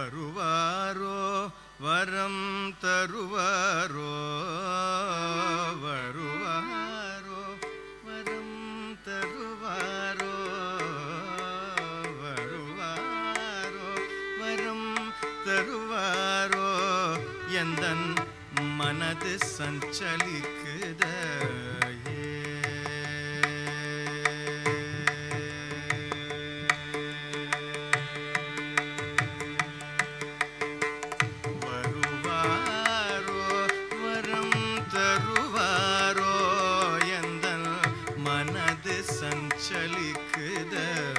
வருவாரோ வரம் தருவாரோ வருவாரோ வரம் தருவாரோ வருவாரோ வரம் தருவாரோ எந்தன் மனது சஞ்சலிக்குத வருவாரோ வரம் தருவாரோ எந்தன் மனது சஞ்சலிக்குத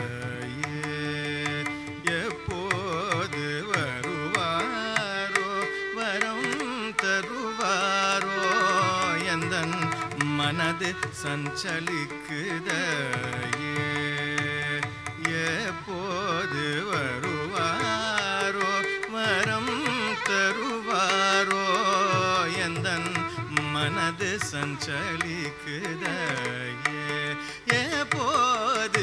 எப்போது வருவாரோ வரம் தருவாரோ எந்தன் மனது சஞ்சலிக்குத எப்போது வருவாரோ வரம் தருவாரோ எந்தன் மனது சஞ்சலிக்குத எப்போது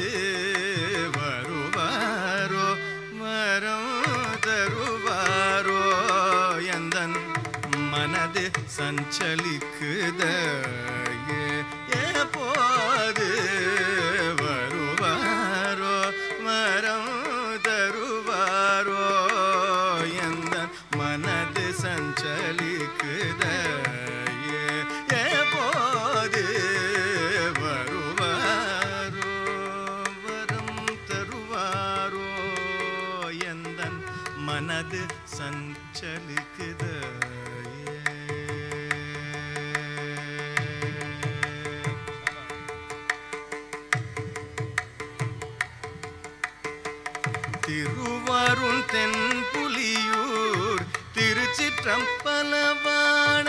வருவாரோ வரம் தருவாரோ எந்தன் மனது சஞ்சலிக்குத எப்போது வருவாரோ மரம் தருவாரோ எந்த மனது சஞ்சலிக்குத எப்போது வருவாரோ வரம் தருவாரோ எந்த மனது சஞ்சலிக்குத திருவருண் தென்புலியூர் திருச்சிற்றம்பலவான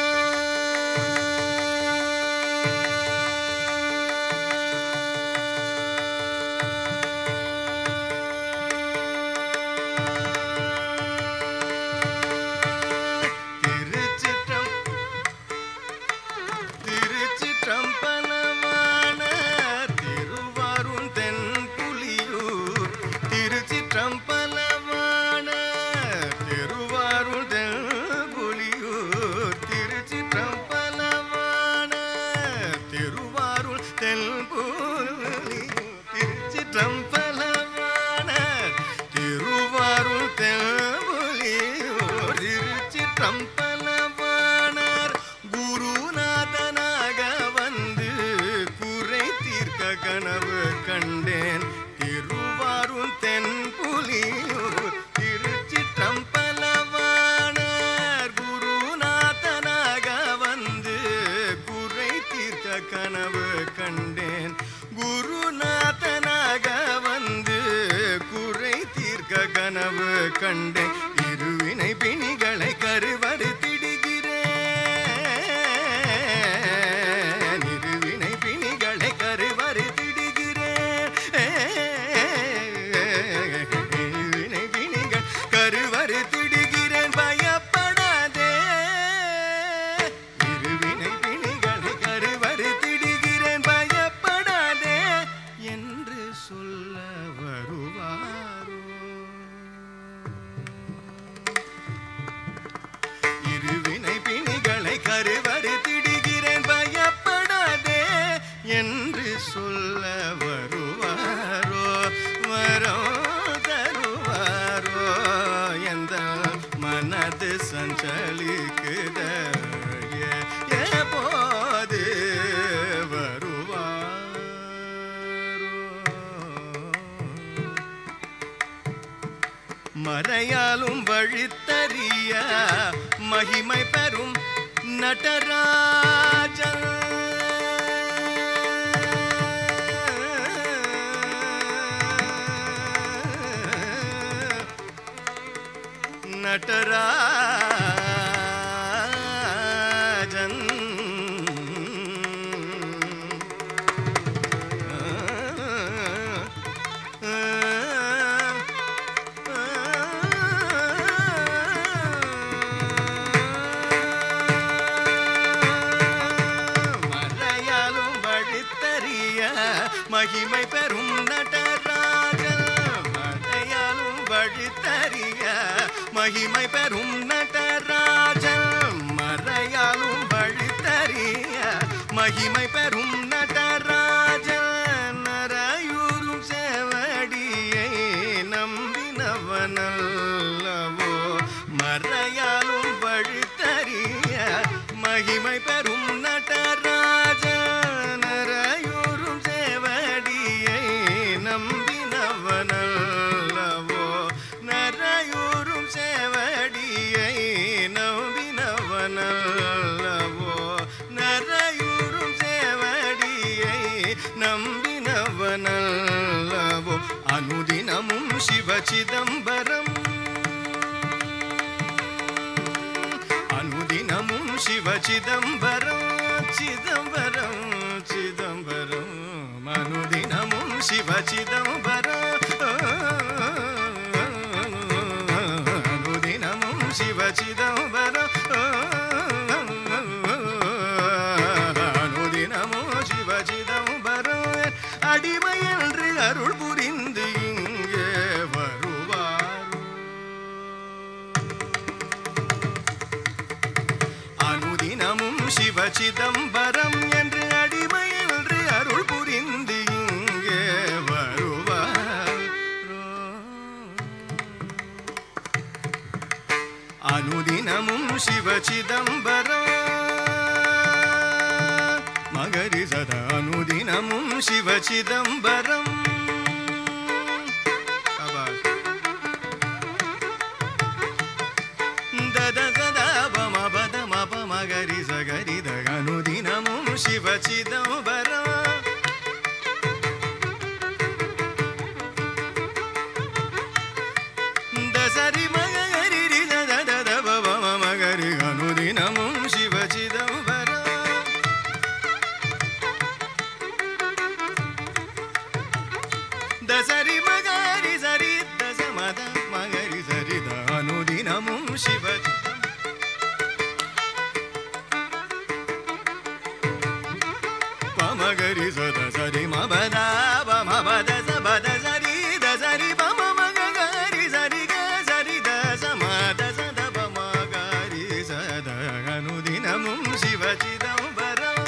திருச்சிற்றம் திருச்சிற்றம்பலவான திருவாரூர் தென்புலியூர் திருச்சிற்றம்பலவான திருவாரூர் தென்புலியூர் திருச்சிற்றம்பலவான திருவாரூர் தென்புலியூர் திருச்சிற்றம்பலவான திருவாரூர் தென்புலியூர் திருச்சிற்றம்பலவானார் குருநாதனாக வந்து குறை தீர்க்க கனவு கண்டேன் திருவாரூர் தென்புலியூர் திருச்சிற்றம்பலவானார் குருநாதனாக வந்து குறை தீர்க்க கனவு கண்டேன் குருநாதனாக வந்து குறை தீர்க்க கனவு கண்டேன் இருவினை பிணிகளை கருவறுத்திடுகிறேன் இருவினை பிணிகளை கருவறுத்திடுகிறேன் இருவினை பிணிகள் கருவறுத்திடுகிறேன் பயப்படாதே இருவினை பிணிகளை கருவறுத்திடுகிறேன் பயப்படாதே என்று சொல்ல வருவாரோ இருவினை பிணிகளை கருவறுத்திடுகிறேன் பயப்படாதே என்று சொல்ல வருவாரோ வரோ தருவாரோ எந்த மனது சஞ்சலிக்குத எப்போது வருவாரோ மறையாலும் வழித்தறிய மகிமை பெறும் நடராஜன் நடராஜன் மறையாலும் வழித்தறிய மகிமை பெறும் நடராஜன் மறையாலும் வழித்தறிய மகிமை பெறும் நடராஜன் மறையாலும் வழித்தறிய மகிமை பெறும் நடராஜன் நரையூரும் சேவடியை நம்பினவனல்லவோ மறையாலும் வழித்தறிய மகிமை பெறும் நடராஜன் நரையூரும் சேவடியை நம்பினவனல்லவோ நரையூரும் சேவடியை நம்பினவனல்லவோ நரையூரும் சேவடியை நம்பினவனல்லவோ அனுதினமும் சிவ சிதம்பரம் அனுதினமும் சிவ சிதம்பரம் சிதம்பரம் சிதம்பரம் அனுதினமும் சிவ சிதம்பரம் அனுதினமும் சிவ சிதம்பரம் அனுதினமும் சிவ சிதம்பரம் அடிமை என்று அருள் புரிந்து இங்கே வருவாரோ அனுதினமும் சிவ சிதம்பரம் என்று அடிமை என்று அருள் புரிந்து இங்கே வருவாரோ அனுதினமும் சிவ சிதம்பரம் மகரி சதா அனுதினமும் சிவ சிதம்பரம் சபாஷ். தத சதா பம பத மப மகரி சகரி த அனுதினமும் சிவ சிதம்பரம் தசரி மகரி ரி தத தத பவ மகரி அனுதினமும் சிவ சிதம்பரம் தசரி மகரி சரி தச மத மகரி சரி த அனுதினமும் சிவ பமகரி சத சரி மபத பமபத சபத சரி த சரி பம மகரி சரி க சரி த சமத சத பமகரி சத அனுதினமும் சிவ சிதம்பரம்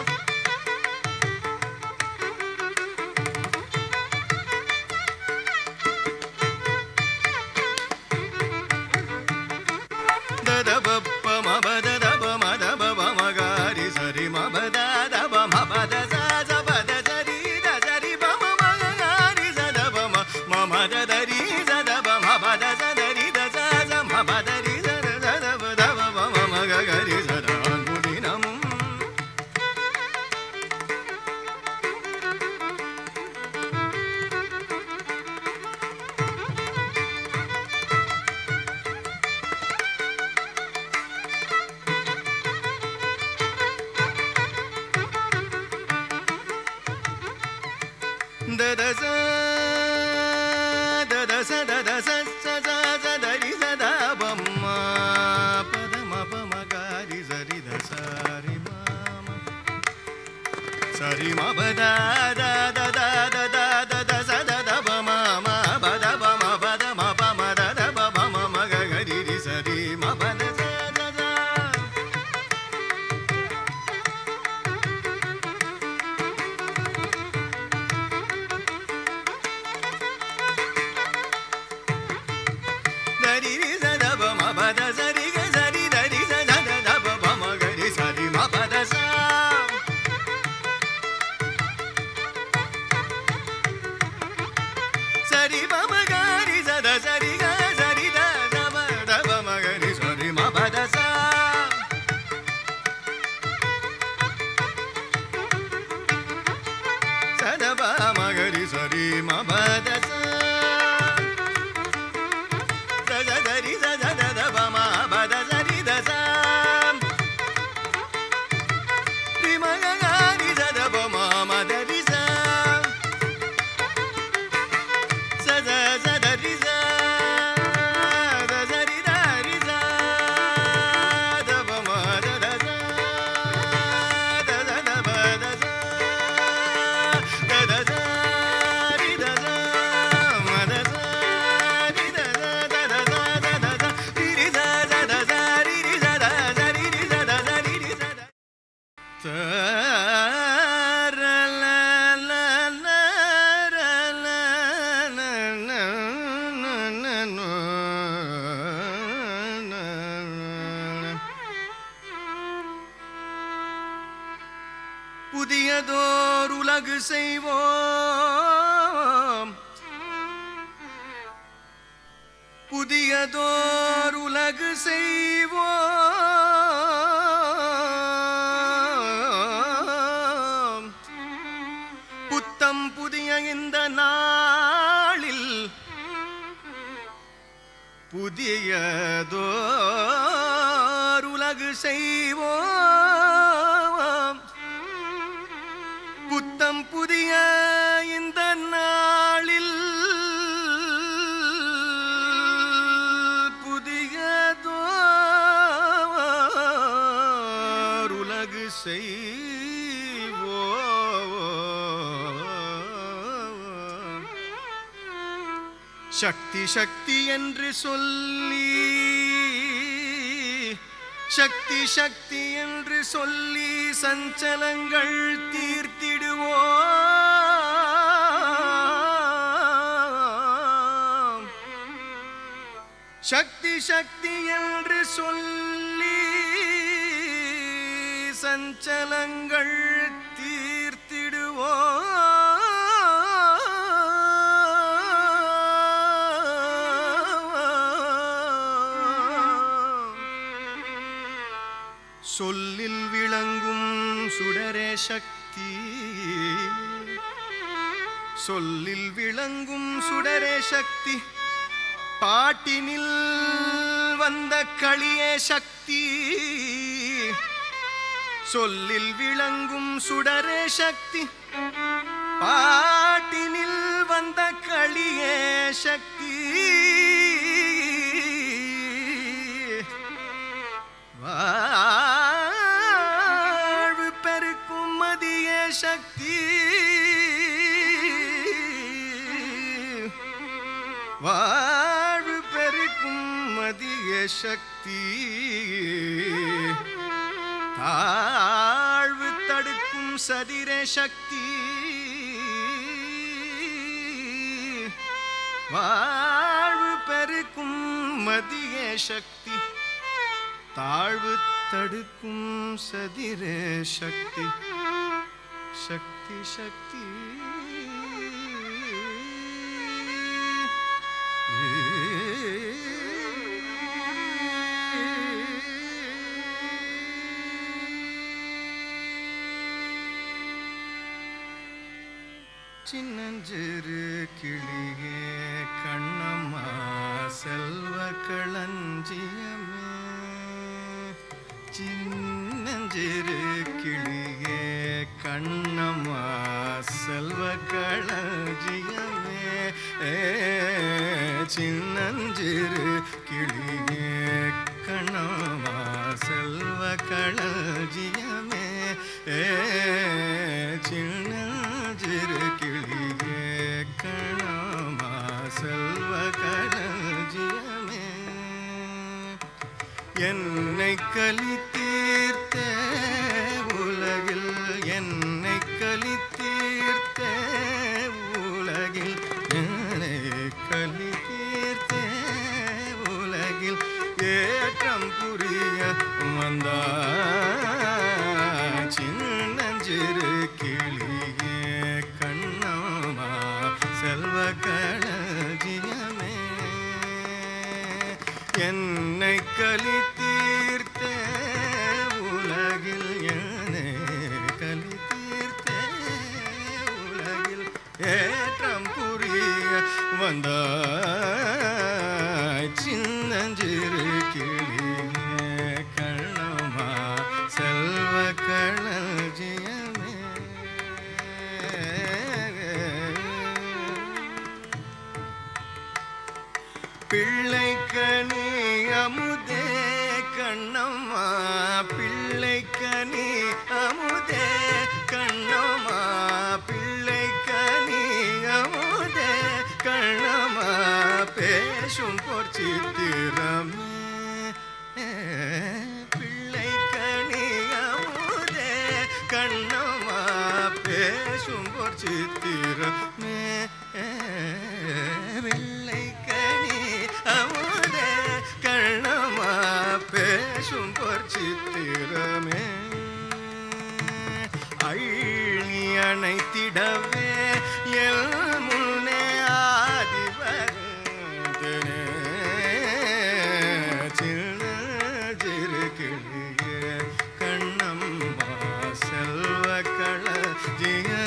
దద బప్ప మబద దబ మద బబ మగారి సరి మబద దబ మబద స బద సరి ద సరి బమ మగారి సద బమ మమద దరి సద బమ బద సదరి ద స స మబదరి సద సద బద బమ మగరి సద అనుదినము దదస దదస దదస సద సదరి సద బమ్మ పదమ పమగారి సరి దస రి మామ సరి మ బద ద ద ద ద ద ద ద స ద ద బ మ మ బద బ మ బద మ ప మ ద ద బ బ మ మ గ గ రి రి సరి మ బద స ద ద దరి రి స ద బ మ బద సరి గ సరి దరి స ద ద ద బ బ మ గ రి సరి మ బద స సరి బ మ గ రి స ద సరి గ సరి ద ద బ ద బ మ గ రి సరి మ బద స స ద బ మ గ రి సరి మ బద స ద ద ద రి ద ద ద ద బ మ బ ద స రి ద స రి మ గ గ రి ద ద బ మ మ ద రి స స స స ద రి స ద స రి ద రి స ద బ మ ద ద స ద ద ద బ ద స ద ద స రి ద స మ ద స రి ద స ద ద స ద ద స புதியதோர் உலகு செய்வோம் புதியதோர் உலகு செய்வோம் புத்தம் புதிய இந்த நாளில் புதியதோர் உலகு செய்வோம் புத்தம் புதிய இந்த நாளில் புதியதோர் உலகு செய்வோம் சக்தி சக்தி என்று சொல்லி சக்தி சக்தி என்று சொல்லி சஞ்சலங்கள் தீர்த்திடுவோம் சக்தி சக்தி என்று சொல்லி சஞ்சலங்கள் தீர்த்திடுவோம் சொல்லில் விளங்கும் சுடரே சக்தி சொல்லில் விளங்கும் சுடரே சக்தி பாட்டினில் வந்த களியே சக்தி சொல்லில் விளங்கும் சுடரே சக்தி பாட்டினில் வந்த களியே சக்தி வாழ்வு பெருக்கும் மதிய சக்தி வாழ்வு பெருக்கும் மதிய சக்தி தாழ்வு தடுக்கும் சதிர சக்தி வாழ்வு பெருக்கும் மதிய சக்தி தாழ்வு தடுக்கும் சதிர சக்தி சக்தி சக்தி சின்னஞ்சிறு கிளியே கண்ணம்மா செல்வ களஞ்சியமே சின்னஞ்சிறு கிளியே கண்ணம்மா செல்வ களஞ்சியமே ஏ, சின்னஞ்சிறு கிளியே கண்ணம்மா செல்வ களஞ்சியமே ஏ சின்னஞ்சிறு கிளியே கணமா செல்வ களஞ்சியமே என்னை கலி தீர்த்த உலகில் என்னை கலி தீர்த்த உலகில் என்னை கலி தீர்த்த உலகில் ஏற்றம் புரிய வந்தாய் சின்னஞ்சிறு கிளியே கண்ணம்மா செல்வ களஞ்சியமே என்னை கலி தீர்த்த உலகில் என்னை கலி தீர்த்த உலகில் ஏற்றம் புரிய வந்தாய் சின்னஞ்சிறு கிளியே கண்ணம்மா செல்வ களஞ்சியமே பிள்ளை கனி அமுதே கண்ணம்மா பிள்ளை கனி அமுதே கண்ணம்மா பிள்ளை கனி அமுதே கண்ணம்மா பேசும் பொற்சித்திரமே பிள்ளை கனி அமுதே கண்ணம்மா பேசும் பொற்சித்திரமே பிள்ளை கனி அமுதே கண்ணம்மா பேசும் பொற்சித்திரமே அள்ளி அணைத்திடவே எல் முன்னே ஆதி வருந்தனே சின்ன சிறு கிளிய கண்ணம்மா செல்வ களஞ்சியமே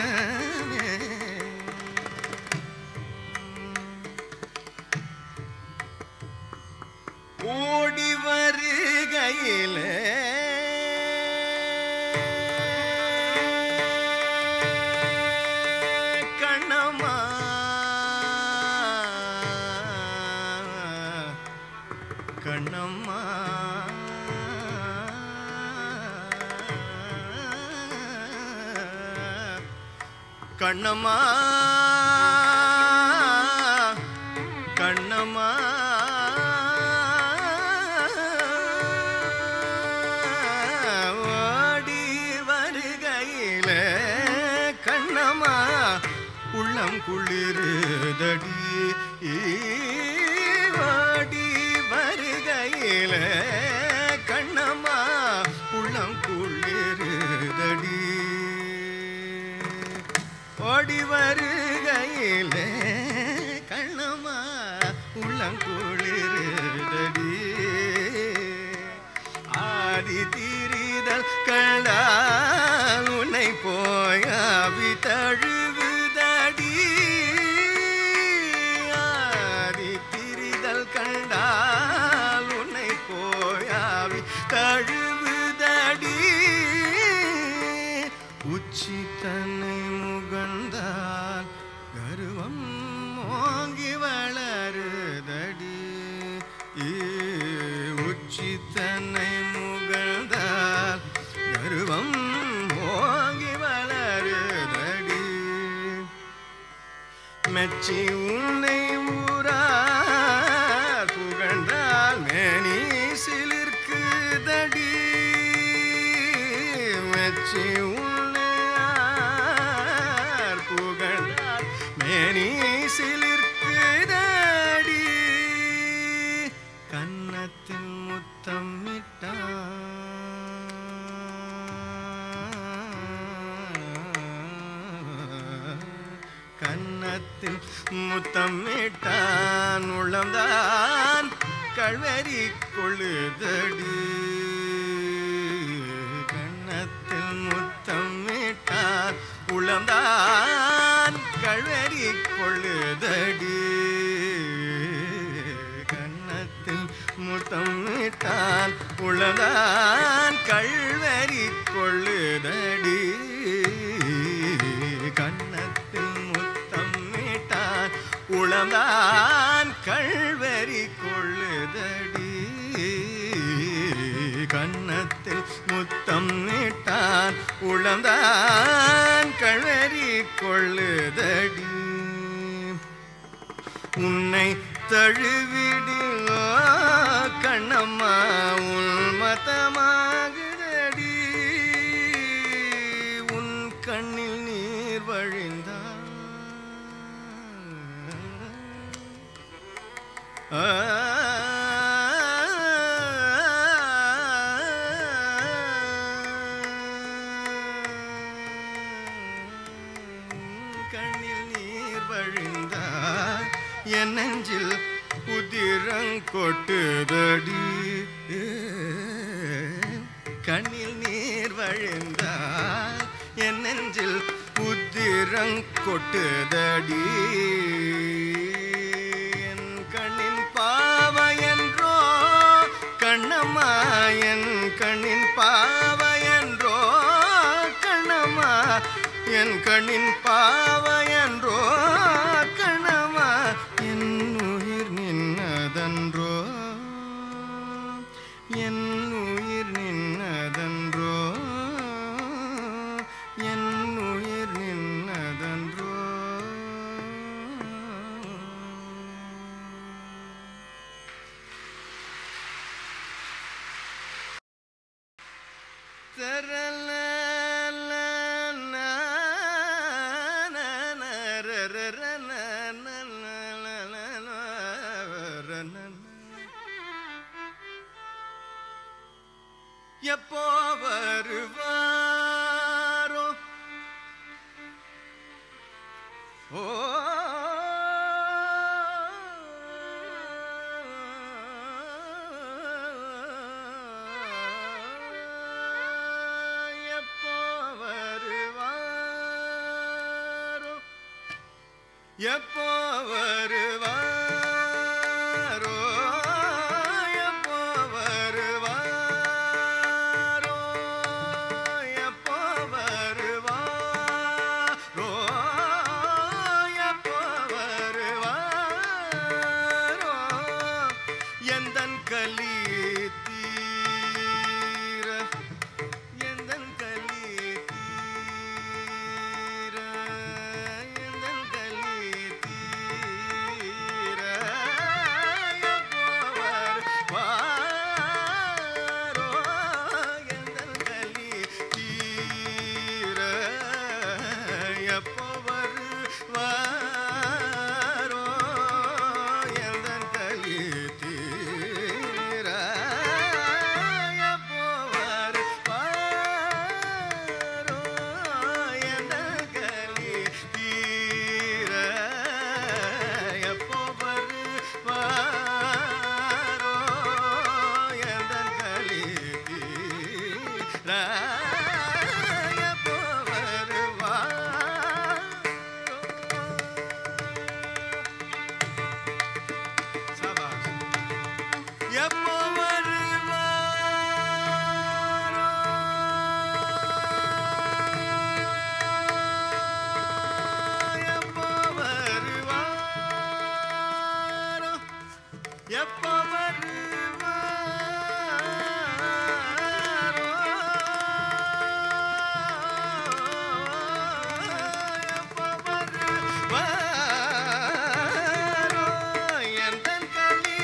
ஓடி வருகையிலே கண்ணம்மா கண்ணம்மா கண்ணம்மா கண்ணம்மா ஓடி வருகையில கண்ணம்மா உள்ளம் குளிருதடி ஓடி வருகையில கண்ணம்மா உள்ளம் குளிருதடி ஓடி வருகையிலே கண்ணம்மா உள்ளங்குளிருதடி ஆதி திரிதல் கண்டால் உன்னை போயாவி தழுவுதடி ஆதி திரிதல் கண்டால் உன்னை போயாவி தழுவுதடி உச்சி தன்னை முகந்தால் கருவம் ஓங்கி வளருதடி ஈ, உச்சி தன்னை முகழ்ந்தால் கருவம் ஓங்கி வளருதடி மெச்சி உன்னை ஊரார் புகழ்ந்தால் மேனி சிலிர்க்குதடி மெச்சி உன்னை யார் புகழ்ந்தால் மேனி சிலிர்க்குதடி கன்னத்தில் முத்தம் கன்னத்தில் முத்தமிட்டான் உளம்தான் கழ்வரி கொழுதடி கன்னத்தில் முத்தமிட்டான் உளம்தான் கழ்வரி கொழுதடி கன்னத்தில் முத்தமிட்டான் உளம்தான் கழ்வரி கொள்ளுதடி கன்னத்தில் முத்தமிட்டான் உளம்தான் கழ்வரி கொள்ளுதடி கன்னத்தில் முத்தம் நீட்டான் உளம்தான் கழ்வரி கொள்ளுதடி உன்னை தழுவிடிலோ கண்ணம்மா உன் மதமாகுதடி உன் கண்ணில் நீர் வழிந்தா கண்ணில் நீர் வழிந்தாய் என் நெஞ்சில் உதிரங்கொட்டுதடி கண்ணில் நீர் வழிந்தாய் என் நெஞ்சில் உதிரங்கொட்டுதடி என் கண்ணின் பாவையன்றோ கண்ணம்மா என் கண்ணின் பாவையன்றோ கண்ணம்மா என் கண்ணின் பாவையன்றோ கண்ணம்மா என் உயிர் நின்னதன்றோ என் உயிர் நின்னதன்றோ என் உயிர் நின்னதன்றோ எப்போ வருவாரோ எப்போ வருவாரோ எப்போ வருவாரோ எப்போ வருவாரோ எப்போ வருவாரோ எந்தன் கலி தீர எந்தன் கலி தீர எந்தன் கலி தீர எப்போ வருவாரோ எந்தன் கலி தீர எப்போ வருவாரோ எந்தன் கலி தீர எப்போ வருவாரோ எந்தன் கலி தீர எப்போ வருவாரோ எந்தன் கலி தீர எப்போ வருவாரோ சபாஷ் எப்போ வருவாரோ எப்போ வருவாரோ எப்போ வருவாரோ எப்போ வருவாரோ எந்தன் கலி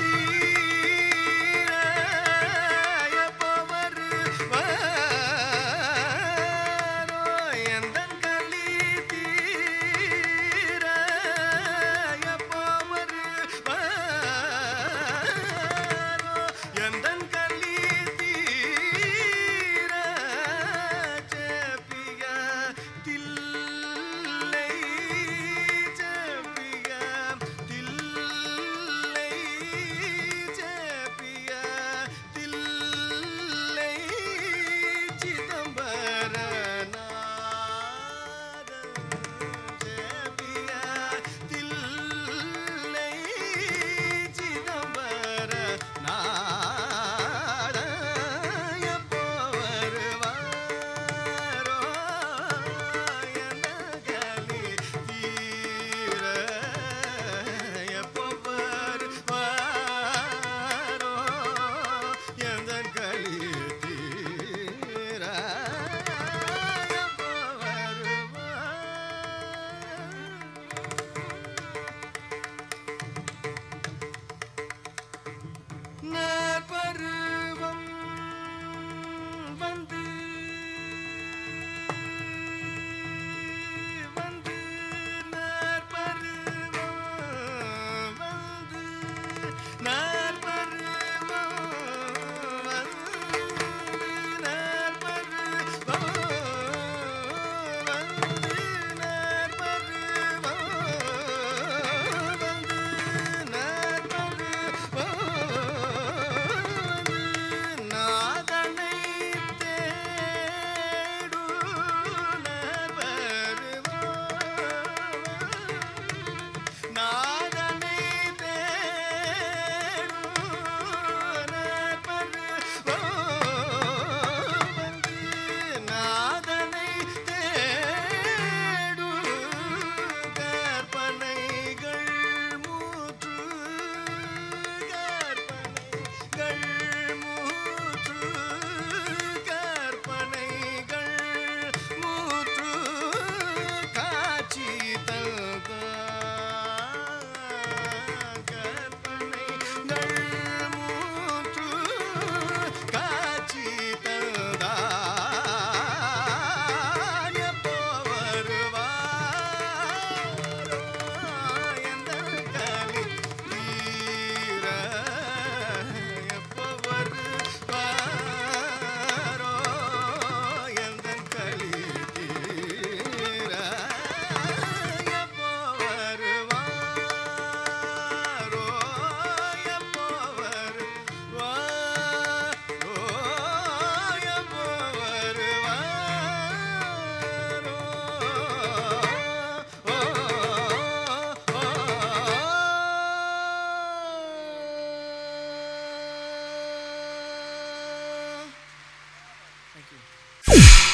தீர எப்போ வருவாரோ எந்தன் கலி தீர எப்போ வருவாரோ எந்தன் கலி தீர ஜெபிய தில்லை ஜெபிய தில்லை ஜெபிய தில்லை சிதம்பரநாதன் ஜெபிய தில்லை சிதம்பரநாதன் எப்போ வருவாரோ எனகலி தீர எப்போ வருவாரோ எந்தன் கலி தீர எப்போ வருவாரோ நற்பருவம் வந்து வந்து நற்பருவம் வந்து நற்பருவம் வந்து நற்பருவம் வந்து நற்பருவம் வந்து நற்பருவம் நாதனை Bye.